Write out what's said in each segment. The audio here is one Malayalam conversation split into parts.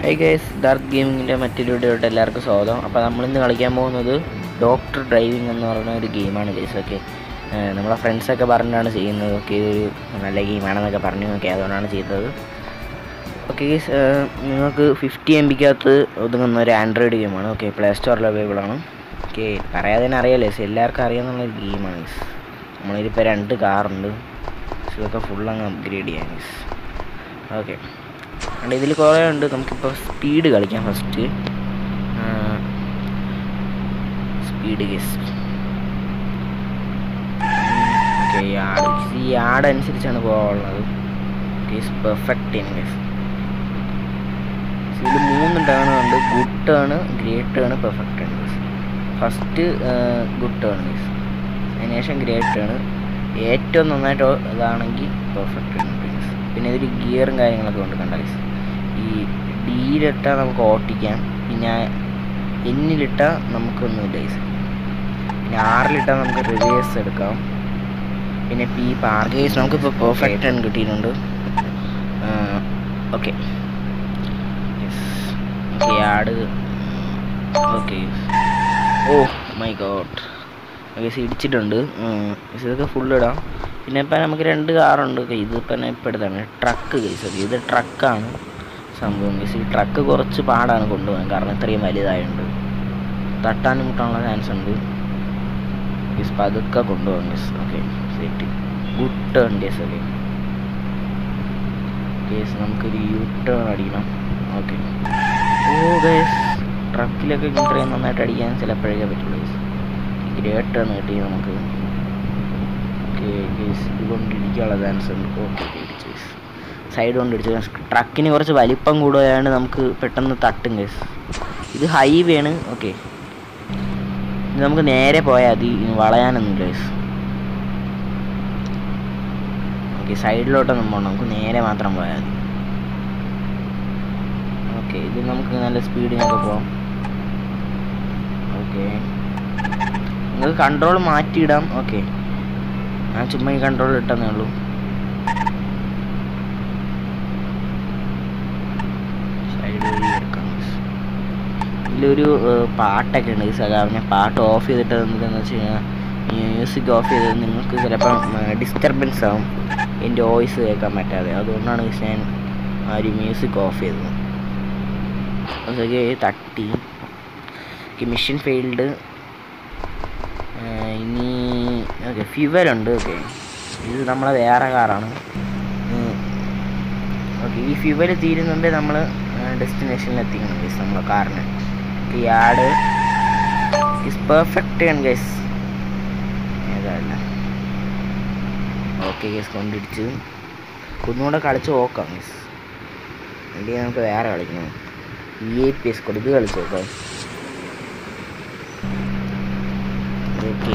ഹൈ ഗൈസ് ഡാർക്ക് ഗെയിമിങ്ങിൻ്റെ മറ്റൊരു വീഡിയോട്ട് എല്ലാവർക്കും സ്വാഗതം അപ്പോൾ നമ്മളിന്ന് കളിക്കാൻ പോകുന്നത് ഡോക്ടർ ഡ്രൈവിംഗ് എന്ന് പറയുന്ന ഒരു ഗെയിമാണ് ഗൈസ് ഓക്കെ നമ്മളെ ഫ്രണ്ട്സൊക്കെ പറഞ്ഞിട്ടാണ് ചെയ്യുന്നത് ഓക്കെ ഇതൊരു നല്ല ഗെയിമാണെന്നൊക്കെ പറഞ്ഞു ഓക്കെ അതുകൊണ്ടാണ് ചെയ്തത് ഓക്കെ ഗൈസ് നിങ്ങൾക്ക് ഫിഫ്റ്റി എം ബിക്കകത്ത് ഒതുങ്ങുന്ന ഒരു ആൻഡ്രോയിഡ് ഗെയിമാണ് ഓക്കെ പ്ലേ സ്റ്റോറിൽ അവൈലബിൾ ആണ് ഓക്കെ പറയാതെ തന്നെ അറിയാലോ ഗൈസ് എല്ലാവർക്കും അറിയാമെന്നുള്ള ഒരു ഗെയിമാണ് ഗൈസ് നമ്മളിതിപ്പോൾ രണ്ട് കാറുണ്ട് ഇതൊക്കെ ഫുൾ അങ്ങ് അപ്ഗ്രേഡ് ചെയ്യാം ഗൈസ് ഓക്കെ അതുകൊണ്ട് ഇതിൽ കുറേ ഉണ്ട് നമുക്കിപ്പോൾ സ്പീഡ് കളിക്കാം first speed guess okay yard ഈ യാർഡ് അനുസരിച്ചാണ് പോകാനുള്ളത് ഗെസ് പെർഫെക്റ്റ് ആണ് ഗെസ് ഇതിൽ മൂന്ന് ടേൺ ഉണ്ട് good turn great turn perfect ആണ് guess first good turn guess അതിനുശേഷം ഗ്രേറ്റ് ടേൺ ഏറ്റവും നന്നായിട്ട് ഇതാണെങ്കിൽ പെർഫെക്റ്റ് ആണ് ഗെസ് പിന്നെ ഇതിൽ ഗിയറും കാര്യങ്ങളൊക്കെ ഉണ്ട് കണ്ട ഗെസ് ഈ ഡിയിലിട്ടാൽ നമുക്ക് ഓട്ടിക്കാം പിന്നെ എന്നിലിട്ടാൽ നമുക്കൊന്നുമില്ല ഗെസ് പിന്നെ ആറിലിട്ടാൽ നമുക്ക് റിവേഴ്സ് എടുക്കാം പിന്നെ പി പാർക്ക് ഗെയ്സ് നമുക്കിപ്പോൾ പെർഫെക്റ്റ് ആണ് കിട്ടിയിട്ടുണ്ട് ഓക്കെ ഓക്കെ ആട് okay oh my god okay ഇടിച്ചിട്ടുണ്ട് ഇതൊക്കെ ഫുൾ ഇടാം പിന്നെ ഇപ്പം നമുക്ക് രണ്ട് കാറുണ്ട് ഇതിപ്പം ഇപ്പം എടുത്താണ് ട്രക്ക് കേസ് ഓക്കെ ഇത് ട്രക്കാണ് സംഭവം കേസ് ഈ ട്രക്ക് കുറച്ച് പാടാണ് കൊണ്ടുപോകാൻ കാരണം ഇത്രയും വലുതായുണ്ട് തട്ടാനും മുട്ടാനുള്ള ചാൻസ് ഉണ്ട് കേസ് പതുക്കെ കൊണ്ടുപോകാം case okay set good turn case okay case നമുക്കൊരു യു ടേൺ അടിക്കണം ഓക്കെ ഓ കേസ് ട്രക്കിലൊക്കെ ഇത്രയും നന്നായിട്ട് അടിക്കാൻ ചിലപ്പോഴേ പറ്റുള്ളൂ കേസ് ഗ്രേറ്റ് ടേൺ കിട്ടി നമുക്ക് ഓക്കെ കേസ് ഇതുകൊണ്ട് ഇടിക്കാനുള്ള ചാൻസ് ഉണ്ട് ഓക്കെ ഇടിച്ചു കേസ് സൈഡ് കൊണ്ട് ഇടിച്ചു ട്രക്കിന് കുറച്ച് വലിപ്പം കൂടുതലായതുകൊണ്ട് നമുക്ക് പെട്ടെന്ന് തട്ടും കേസ് ഇത് ഹൈവേ ആണ് ഓക്കെ ഇത് നമുക്ക് നേരെ പോയാൽ മതി വളയാനൊന്നുമില്ല കേസ് ഓക്കെ സൈഡിലോട്ടൊന്നും പോകണം നമുക്ക് നേരെ മാത്രം പോയാൽ മതി ഓക്കെ ഇത് നമുക്ക് നല്ല സ്പീഡിനൊക്കെ പോകാം ഓക്കെ നിങ്ങൾക്ക് കൺട്രോൾ മാറ്റിയിടാം ഓക്കെ ഞാൻ ചുമ്മാ ഈ കൺട്രോൾ ഇട്ടെന്നേ ഉള്ളൂ സൈഡ് വഴി എടുക്കാം ഇതിലൊരു പാട്ടൊക്കെ ഉണ്ട് സാധാരണ ഞാൻ പാട്ട് ഓഫ് ചെയ്തിട്ട് എന്താണെന്ന് വെച്ച് കഴിഞ്ഞാൽ മ്യൂസിക് ഓഫ് ചെയ്തത് നിങ്ങൾക്ക് ചിലപ്പം ഡിസ്റ്റർബൻസ് ആവും എൻ്റെ വോയിസ് കേൾക്കാൻ പറ്റാതെ അതുകൊണ്ടാണ് ഞാൻ ആ ഒരു മ്യൂസിക് ഓഫ് ചെയ്തത് അതൊക്കെ തട്ടി മിഷൻ ഫെയിൽഡ് ഇനി ഓക്കെ ഫ്യുവലുണ്ട് ഓക്കെ ഇത് നമ്മളെ വേറെ കാറാണ് ഓക്കെ ഈ ഫ്യുവൽ തീരുന്നുണ്ട് നമ്മൾ ഡെസ്റ്റിനേഷനിൽ എത്തിക്കണം ഗൈസ് നമ്മളെ കാറിന് യാർഡ് ഇസ് പെർഫെക്റ്റ് ആണ് ഗൈസ് ഏതല്ല ഓക്കെ ഗൈസ് കൊണ്ടിടിച്ച് ഒന്നുകൂടെ കളിച്ച് നോക്കാം ഗൈസ് അല്ലെങ്കിൽ നമുക്ക് വേറെ കളിക്കണം വി ഐ പി എസ് കൂടെ ഇത് കളിച്ച് നോക്കാം ഓക്കെ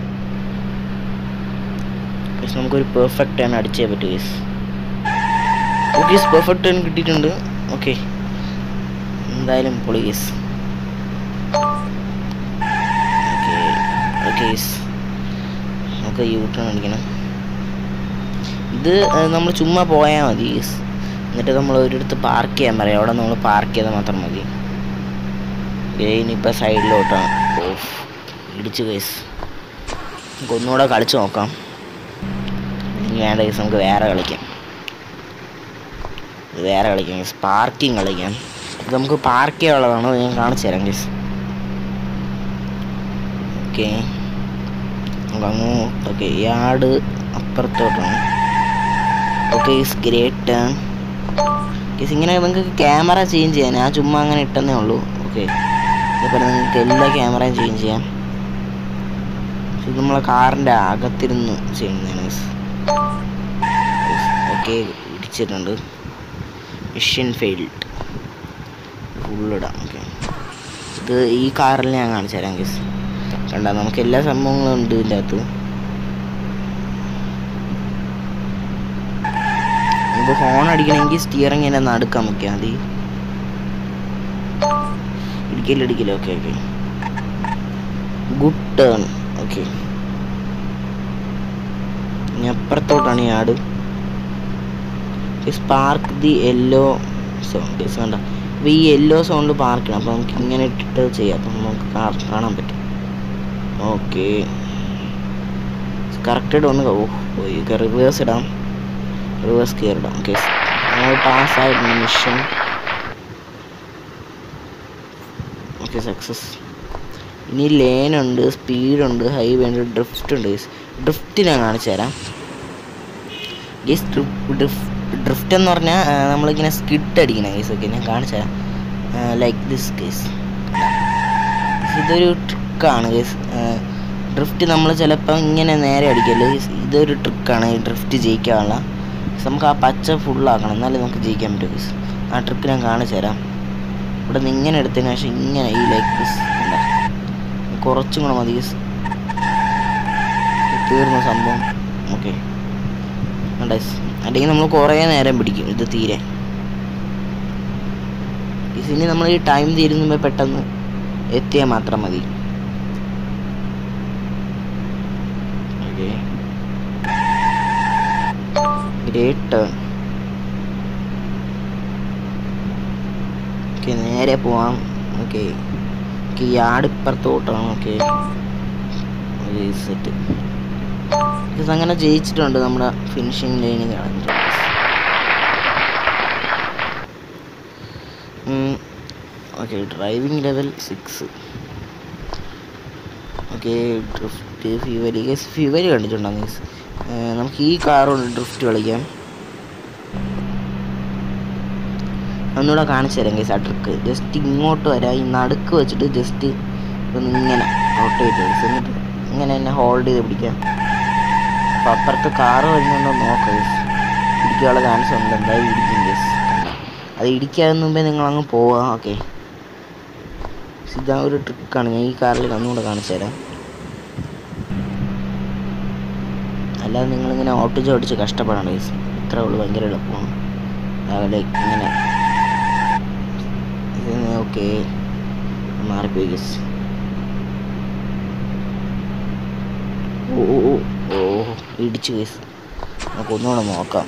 ഗൈസ് നമുക്കൊരു പെർഫെക്റ്റ് ആണ് അടിച്ചേ പറ്റൂ ഗൈസ് ഓക്കെ ഗൈസ് പെർഫെക്റ്റ് ആണ് കിട്ടിയിട്ടുണ്ട് ഓക്കെ എന്തായാലും പൊളി ഗൈസ് ഓക്കെ ഓക്കെ ഗൈസ് നമുക്ക് യൂ ടേൺ അടിക്കണം ഇത് നമ്മൾ ചുമ്മാ പോയാൽ മതി ഗൈസ് എന്നിട്ട് നമ്മൾ ഒരിടത്ത് പാർക്ക് ചെയ്യാൻ പറയാം അവിടെ നമ്മൾ പാർക്ക് ചെയ്താൽ മാത്രം മതി ഇനിയിപ്പോൾ സൈഡിലോട്ടാണ് ഓഫ് ഇടിച്ചു കേസ് നമുക്ക് ഒന്നുകൂടെ കളിച്ച് നോക്കാം ഇനി വേണ്ട കേസ് നമുക്ക് വേറെ കളിക്കാം വേറെ കളിക്കാം കേസ് പാർക്കിംഗ് കളിക്കാം ഇത് നമുക്ക് പാർക്ക് ചെയ്യാനുള്ളതാണ് ഞാൻ കാണിച്ചു തരാം കേസ് ഓക്കെ നമുക്ക് അങ്ങ് ഓക്കെ യാർഡ് അപ്പുറത്തോട്ടാണ് ഓക്കെ ഈസ് ഗ്രേറ്റ് കേസ് ഇങ്ങനെ നിങ്ങൾക്ക് ക്യാമറ ചേഞ്ച് ചെയ്യാൻ ഞാൻ ചുമ്മാ അങ്ങനെ ഇട്ടെന്നേ ഉള്ളൂ ഓക്കെ അതേപോലെ നിങ്ങൾക്ക് എല്ലാ ക്യാമറയും ചേഞ്ച് ചെയ്യാം ഇത് നമ്മളെ കാറിൻ്റെ അകത്തിരുന്ന് ചെയ്യുന്നതാണ് ഓക്കെ ഇടിച്ചിട്ടുണ്ട് മിഷൻ ഫെയിൽഡ് ഫുള്ളിടാം ഓക്കെ ഇത് ഈ കാറിൽ ഞാൻ കാണിച്ചു തരാം കേസ് കണ്ട നമുക്ക് എല്ലാ സംഭവങ്ങളും ഉണ്ട് ഇതിൻ്റെ അകത്ത് നമുക്ക് ഹോൺ അടിക്കണമെങ്കിൽ സ്റ്റിയറിംഗ് ഇങ്ങനെ നടുക്കാൻ വെക്കാം മതി ഇടിക്കല് ഇടിക്കല് okay okay good turn okay ഇനി അപ്പുറത്തോട്ടാണ് ഈ ആട് സ്പാർക്ക് ദി യെല്ലോ സോങ് വേണ്ട അപ്പോൾ ഈ യെല്ലോ സൗണ്ട് പാർക്കണം അപ്പോൾ നമുക്ക് ഇങ്ങനെ ഇട്ടിട്ട് ചെയ്യാം അപ്പം നമുക്ക് കാ- കാണാൻ പറ്റും ഓക്കെ കറക്റ്റായിട്ട് ഒന്ന് ഓ പോയി റിവേഴ്സ് ഇടാം റിവേഴ്സ് കയറി ഇടാം ഓക്കെ നമ്മൾ പാസ്സായിട്ടുണ്ട് മിഷൻ ഓക്കെ സക്സസ് ഇനി ലേനുണ്ട് സ്പീഡുണ്ട് ഹൈവേ ഉണ്ട് ഡ്രിഫ്റ്റ് ഉണ്ട് ഡ്രിഫ്റ്റ് ഞാൻ കാണിച്ചു തരാം ഗീസ് ഡ്രിഫ്റ്റ് എന്ന് പറഞ്ഞാൽ നമ്മളിങ്ങനെ സ്കിഡ് അടിക്കണം ഗീസ് ഓക്കെ ഞാൻ കാണിച്ചു തരാം ലൈക്ക് ദിസ് കേസ് ഇതൊരു ട്രിക്കാണ് ഗീസ് ഡ്രിഫ്റ്റ് നമ്മൾ ചിലപ്പോൾ ഇങ്ങനെ നേരെ അടിക്കല് ഇതൊരു ട്രിക്കാണ് ഈ ഡ്രിഫ്റ്റ് ജയിക്കാനുള്ള ഗീസ് നമുക്ക് ആ പച്ച ഫുള്ളാക്കണം എന്നാലേ നമുക്ക് ജയിക്കാൻ പറ്റൂ ഗീസ് ആ ട്രിക്ക് ഞാൻ കാണിച്ചു തരാം ഇവിടെ നിന്ന് ഇങ്ങനെ എടുത്തതിന് ശേഷം ഇങ്ങനെ ഈ ലൈക്ക് ദിസ് കുറച്ചും കൂടെ മതി ഗീസ് തീർന്ന സംഭവം ഓക്കെ ഡൈസ് അല്ലെങ്കിൽ നമ്മൾ കുറേ നേരം പിടിക്കും ഇത് തീരെ ഇനി നമ്മൾ ഈ ടൈം തീരുന്ന പെട്ടെന്ന് എത്തിയാൽ മാത്രം മതി ഓക്കെ ഗ്രേറ്റ് ടേൺ ഓക്കെ നേരെ പോവാം ഓക്കെ ഓക്കെ യാർഡ് ഇപ്പുറത്തോട്ടാണ് ഓക്കെ സെറ്റ് ഇത് അങ്ങനെ ജയിച്ചിട്ടുണ്ട് നമ്മുടെ ഫിനിഷിംഗ് ലൈനിൽ കളഞ്ഞിട്ടുണ്ട് okay driving level six okay drift ഫീവരി ഫീവരി കണ്ടിട്ടുണ്ടോ മീൻസ് നമുക്ക് ഈ കാറുകൊണ്ട് ഡ്രിഫ്റ്റ് കളിക്കാം ഒന്നുകൂടെ കാണിച്ചു തരാം കേസ് ആ ട്രിക്ക് ജസ്റ്റ് ഇങ്ങോട്ട് വരാം ഈ നടുക്ക് വെച്ചിട്ട് ജസ്റ്റ് ഒന്ന് ഇങ്ങനെ റൊട്ടേറ്റ് ചെയ്ത് എന്നിട്ട് ഇങ്ങനെ തന്നെ ഹോൾഡ് ചെയ്ത് പിടിക്കാം അപ്പോൾ അപ്പുറത്ത് കാറ് വരുന്നുണ്ടോ നോക്കാം കേസ് ഇടിക്കാനുള്ള ചാൻസ് ഉണ്ട് എന്തായാലും ഇടിക്കും കേസ് അത് ഇടിക്കാതെ മുമ്പേ നിങ്ങൾ അങ്ങ് പോവാം ഓക്കെ ഇതാ ഒരു ട്രിക്കാണ് ഞാൻ ഈ കാറിൽ ഒന്നുകൂടെ കാണിച്ചു തരാം അല്ലാതെ നിങ്ങളിങ്ങനെ ഓട്ടോ ചോടിച്ച് കഷ്ടപ്പെടണം കേസ് ഇത്ര ഉള്ളു ഭയങ്കര എളുപ്പമാണ് രാവിലെ ഇങ്ങനെ ഓക്കെ മാറിപ്പോയി കേസ് ഓ ഓ ഓ ഓ ഇടിച്ചു കേസ് നമുക്ക് ഒന്നുകൂടെ നോക്കാം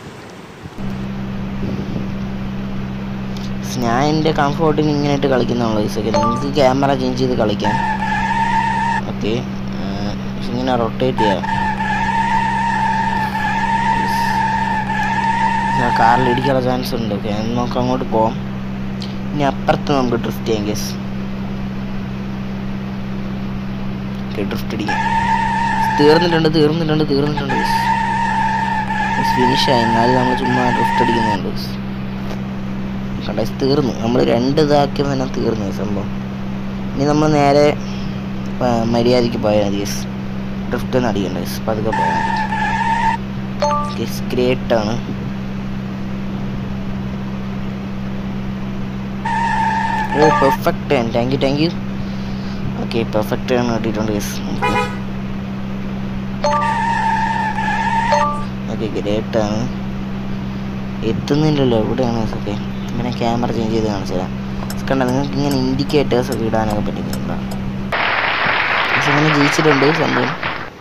ഞാൻ എൻ്റെ കംഫോർട്ടിന് ഇങ്ങനെ ഇട്ട് കളിക്കുന്നുള്ളൂ ഈ സെക്കൻഡ് നിങ്ങൾക്ക് ക്യാമറ ചേഞ്ച് ചെയ്ത് കളിക്കാം ഓക്കെ ഇങ്ങനെ റൊട്ടേറ്റ് ചെയ്യാം കാറിൽ ഇടിക്കാനുള്ള ചാൻസ് ഉണ്ട് ഓക്കെ നമുക്ക് അങ്ങോട്ട് പോവാം ഇനി അപ്പുറത്ത് നമുക്ക് ഡ്രിഫ്റ്റ് ചെയ്യാം കേസ് ഓക്കെ ഡ്രിഫ്റ്റ് അടിക്കാം തീർന്നിട്ടുണ്ട് തീർന്നിട്ടുണ്ട് തീർന്നിട്ടുണ്ട് ഫിനിഷ് ആയി എന്നാലും നമ്മൾ ചുമ്മാ ഡ്രിഫ്റ്റ് അടിക്കുന്നുണ്ട് കണ്ട തീർന്നു നമ്മൾ രണ്ട് ഇതാക്കിയത് തന്നെ തീർന്നു ഈ സംഭവം ഇനി നമ്മൾ നേരെ ആ, മര്യാദയ്ക്ക് പോയാൽ മതി യെസ് ഡ്രിഫ്റ്റ് ഒന്നും അടിക്കണ്ട യെസ് പതുക്കെ പോയാൽ മതി യെസ് ഗ്രേറ്റ് ആണ് ഓ പെർഫെക്റ്റ് ആണ് thank you thank you okay perfect ആണ് കിട്ടിയിട്ടുണ്ട് യെസ് ഓക്കെ ഗ്രേറ്റ് ആണ് എത്തുന്നില്ലല്ലോ എവിടെയാണ് ഓക്കെ ഇങ്ങനെ ക്യാമറ ചേഞ്ച് ചെയ്ത് കാണിച്ചു തരാം കണ്ട നിങ്ങൾക്ക് ഇങ്ങനെ ഇൻഡിക്കേറ്റേഴ്സ് ഒക്കെ ഇടാനൊക്കെ പറ്റുന്നുണ്ടോ പക്ഷെ ഇങ്ങനെ ജയിച്ചിട്ടുണ്ട് സംഭവം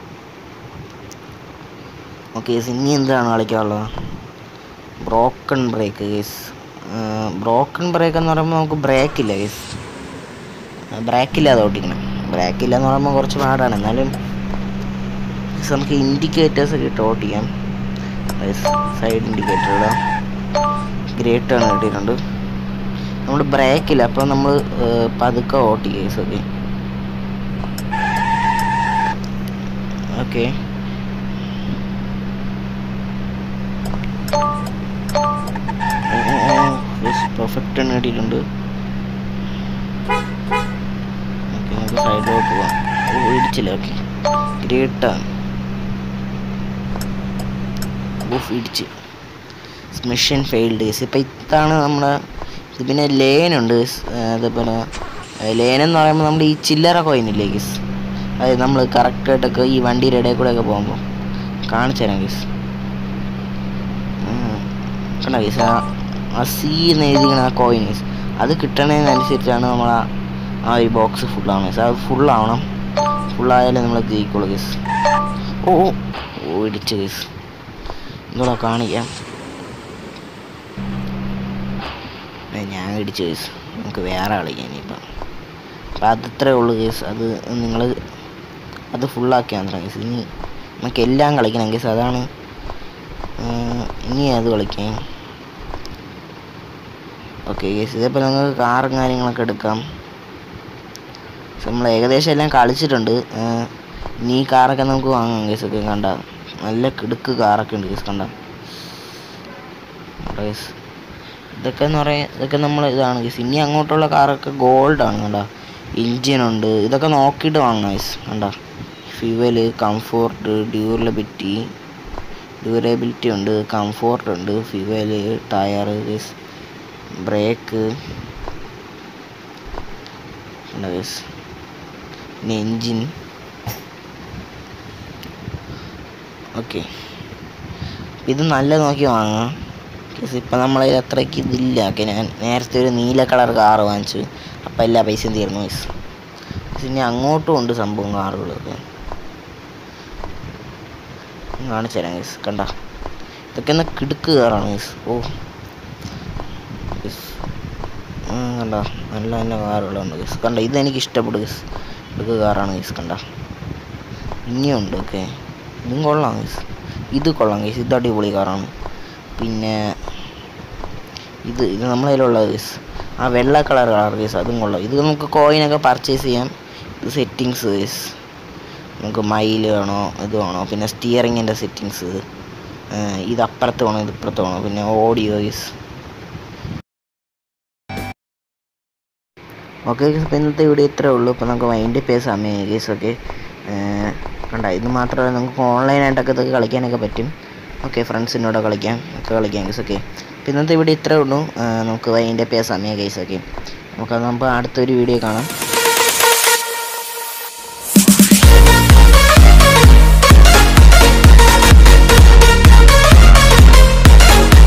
ഓക്കെ ഇനി എന്താണ് കളിക്കാനുള്ളത് broken brake case broken brake എന്ന് പറയുമ്പോൾ നമുക്ക് ബ്രേക്ക് ഇല്ല കേസ് ബ്രേക്ക് ഇല്ലാതെ ഓട്ടിക്കണം ബ്രേക്ക് ഇല്ല എന്ന് പറയുമ്പോൾ കുറച്ച് പാടാണ് എന്നാലും guys, നമുക്ക് ഇൻഡിക്കേറ്റേഴ്സ് ഒക്കെ ഇട്ട് ഓട്ടിക്കാം സൈഡ് ഇൻഡിക്കേറ്റർ ഇടാം ഗ്രേറ്റ് ആണ് കിട്ടിയിട്ടുണ്ട് നമ്മൾ ബ്രേക്കില്ല അപ്പോൾ നമ്മൾ പതുക്കെ ഓട്ടി കേസ് ഓക്കെ ഓക്കെ പെർഫെക്റ്റ് ആണ് കിട്ടിയിട്ടുണ്ട് ഓക്കെ നമുക്ക് സൈഡിലോട്ട് പോവാം ഓ ഇടിച്ചില്ല ഓക്കെ ഗ്രേറ്റാണ് ഓഫ് ഇടിച്ച് മിഷൻ ഫെയിൽഡ് കേസ് ഇപ്പം ഇതാണ് നമ്മുടെ ഇത് പിന്നെ ലേനുണ്ട് അതേപോലെ ലേൻ എന്ന് പറയുമ്പോൾ നമ്മുടെ ഈ ചില്ലറ കോയിനില്ലേ കേസ് അതായത് നമ്മൾ കറക്റ്റായിട്ടൊക്കെ ഈ വണ്ടിയുടെ ഇടയിൽ കൂടെ ഒക്കെ പോകുമ്പോൾ കാണിച്ചു തരാം കേസ് കണ്ട കേസ് ആ ആ സി എന്ന് എഴുതിക്കുന്ന ആ കോയിൻ കേസ് അത് കിട്ടണതിനനുസരിച്ചാണ് നമ്മൾ ആ ആ ഈ ബോക്സ് ഫുള്ളാവണം കേസ് അത് ഫുള്ളാവണം ഫുള്ളായാലേ നമ്മൾ ജയിക്കുള്ളൂ കേസ് ഓ ഓ ഓ ഇടിച്ച് കേസ് നിങ്ങളെ കാണിക്കാം ഏ, ഞാൻ ഇടിച്ചു കേസ് നമുക്ക് വേറെ കളിക്കാം ഇനിയിപ്പം അപ്പം അതത്രേ ഉള്ളൂ കേസ് അത് നിങ്ങൾ അത് ഫുള്ളാക്കിയാൽ മാത്രം കേസ് ഇനി നമുക്ക് എല്ലാം കളിക്കണം കേസ് അതാണ് ആ, ഇനി അത് കളിക്കാം ഓക്കെ കേസ് ഇതേപോലെ നമുക്ക് കാറും കാര്യങ്ങളൊക്കെ എടുക്കാം നമ്മൾ ഏകദേശം എല്ലാം കളിച്ചിട്ടുണ്ട് ആ, ഇനി ഈ കാറൊക്കെ നമുക്ക് വാങ്ങാം കേസ് ഒക്കെ കണ്ട നല്ല കിടുക്ക് കാറൊക്കെ ഉണ്ട് കേസ് കണ്ട കേസ് ഇതൊക്കെ എന്ന് പറയാൻ ഇതൊക്കെ നമ്മൾ ഇതാണ് കേസ് ഇനി അങ്ങോട്ടുള്ള കാറൊക്കെ ഗോൾഡാണ് കണ്ട എൻജിനുണ്ട് ഇതൊക്കെ നോക്കിയിട്ട് വാങ്ങണം കേസ് കണ്ട ഫ്യുവല് കംഫോർട്ട് ഡ്യൂറബിലിറ്റി ഡ്യൂറബിലിറ്റി ഉണ്ട് കംഫോർട്ട് ഉണ്ട് fuel tyre case brake case പിന്നെ എൻജിൻ ഓക്കെ ഇത് നല്ല നോക്കി വാങ്ങാം കേസ് ഇപ്പം നമ്മളതിൽ അത്രയ്ക്ക് ഇതില്ല ഓക്കെ ഞാൻ നേരത്തെ ഒരു നീല കളർ കാറ് വാങ്ങിച്ചു അപ്പം എല്ലാ പൈസയും തീർന്നു കേസ് പിന്നെ അങ്ങോട്ടും ഉണ്ട് സംഭവം കാറുകളൊക്കെ കാണിച്ചു തരാം കേസ് കണ്ട ഇതൊക്കെ എന്നാ കിടുക്ക് കാറാണ് കേസ് ഓ കേസ് കണ്ട നല്ല നല്ല കാറുകളുണ്ട് കേസ് കണ്ട ഇതെനിക്ക് ഇഷ്ടപ്പെട്ടു കേസ് കിടുക്ക് കാറാണ് കേസ് കണ്ട ഇനിയുണ്ട് ഓക്കെ ഇതും കൊള്ളാം കേസ് ഇത് കൊള്ളാം കേസ് ഇത് അടിപൊളി കാറാണ് പിന്നെ ഇത് ഇത് നമ്മളെ കയ്യിലുള്ളത് കേസ് ആ വെള്ള കളർ കളർ കേസ് അതും കൊള്ളാം ഇത് നമുക്ക് കോയിനൊക്കെ പർച്ചേസ് ചെയ്യാം ഇത് സെറ്റിങ്സ് കേസ് നമുക്ക് മൈൽ വേണോ ഇത് വേണോ പിന്നെ സ്റ്റിയറിങ്ങിൻ്റെ സെറ്റിങ്സ് ഇത് അപ്പുറത്ത് വേണോ ഇത് ഇപ്പുറത്ത് വേണോ പിന്നെ ഓഡിയോ കേസ് ഓക്കെ അപ്പോൾ ഇന്നത്തെ വീഡിയോ ഇത്രേ ഉള്ളൂ ഇപ്പോൾ നമുക്ക് മൈൻഡ് പേ സമയം കേസ് ഒക്കെ കണ്ട ഇത് മാത്രമല്ല നമുക്ക് ഓൺലൈനായിട്ടൊക്കെ ഇതൊക്കെ കളിക്കാനൊക്കെ പറ്റും ഓക്കെ ഫ്രണ്ട്സിനോട് കളിക്കാം ഒക്കെ കളിക്കാം കേസ് ഓക്കെ അപ്പോൾ ഇന്നത്തെ വീഡിയോ ഇത്രേ ഉള്ളൂ ആ, നമുക്ക് വൈൻഡ് പേ സമയം കേസ് ഓക്കെ നമുക്ക് നമുക്ക് അടുത്തൊരു വീഡിയോ കാണാം